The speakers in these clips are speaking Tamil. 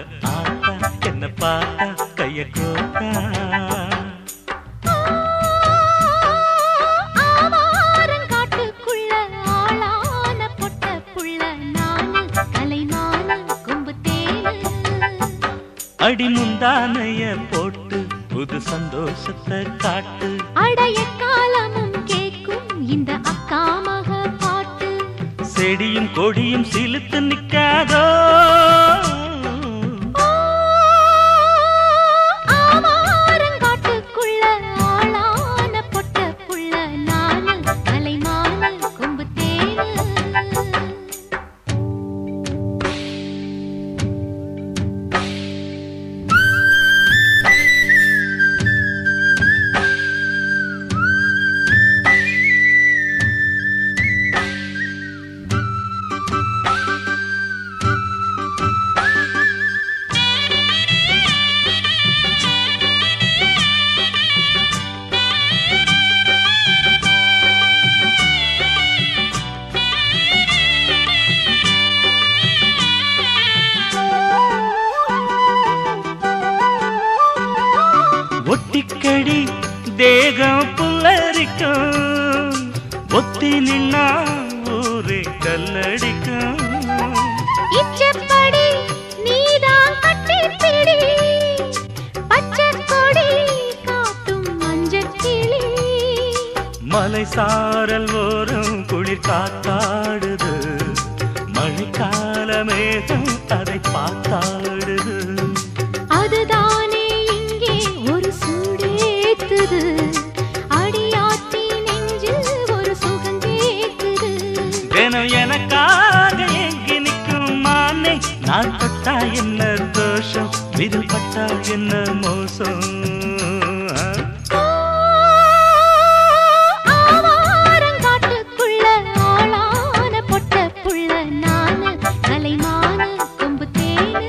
ஆத்தா என்ன பார்த்தா கைய கோத்தா ஆவாரங்காட்டுக்குள்ள ஆளான பொட்ட புள்ள நானு கலைமான கொம்பு தேனு அடி முந்தானைய போட்டு புது சந்தோஷத்தை காட்டு அடைய காலமும் கேக்கும் இந்த அக்கா மக பாட்டு செடியும் கொடியும் சிலுத்து நிக்காதோ ஆவாரங்காட்டுக்குள்ள ஆளான பொட்ட புள்ள நானு கலைமான கொம்பு தேனு ஒட்டிக்கடி தேகம் புல்லரிக்கும் ஒத்தி நின்னா ஊரே கல்லடிக்கும் இச்சப்படி நீதான் கட்டிப்பிடி பச்சை கொடி காட்டும் மஞ்சள் கிளி மலை சாரல் ஓரம் குளிர் காத்தாடுது மழைக்கால மேகம் அதை பார்த்தாடுது அதுதானே இங்கே ஒரு சூடேத்துது அடியாத்தி நெஞ்சில் ஒரு சுகம் கேக்குது தினம் எனக்காக எங்கி நிற்கும் மானே நான் பட்டா என்ன தோஷம் விதில் பட்டா என்ன மோசம் ஆவாரங்காட்டுக்குள்ள ஆளான பொட்ட புள்ள நானு கலைமான கொம்பு தேனு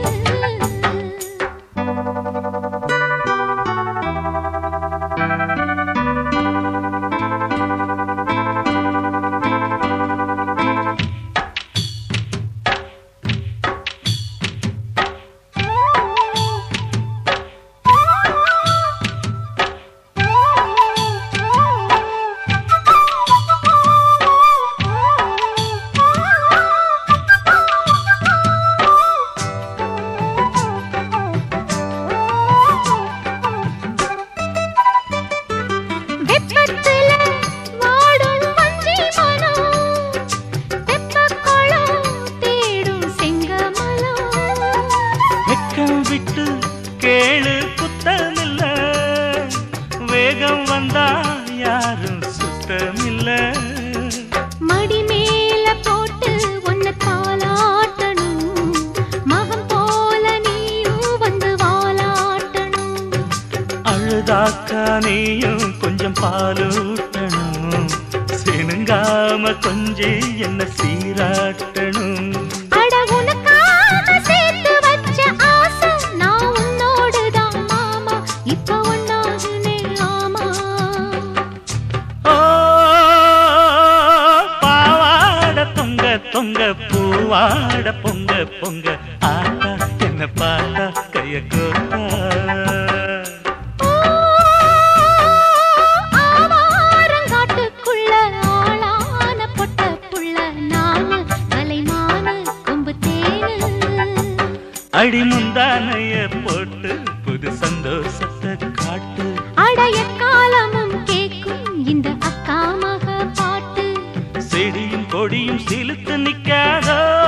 வெப்பத்துல வாடும் வஞ்சி மனம் தெப்பக்குளம் தேடும் செங்கமலம் வெக்கம் விட்டு கேளு குத்தமில்ல வேகம் வந்தா யாரும் சுத்தமில்ல மடி மேல போட்டு உன்னை தாலாட்டணும் மகம் போல நீயும் வந்து வாலாட்டணும் அழுதாக்கா நீயும் கொஞ்சம் பாலூட்டணும் சினுங்காம கொஞ்சி என்ன சீராட்டணும் அட உனக்காக சேர்த்து வச்ச ஆசை நான் உன்னோடுதான் மாமா இப்ப ஒன்னாகுனே ஆமா ஓ பாவாட தொங்க தொங்க பூவாட பொங்க பொங்க ஆட்டா என்ன பார்த்தா கைய கோத்தா ஆவாரங்காட்டுக்குள்ள ஆளான பொட்ட புள்ள நானு கலைமான கொம்பு தேனு அடி முந்தானைய போட்டு புது சந்தோஷத்தை காட்டு அடைய காலமும் கேக்கும் இந்த அக்கா மக பாட்டு செடியும் கொடியும் சிலுத்து நிக்காதோ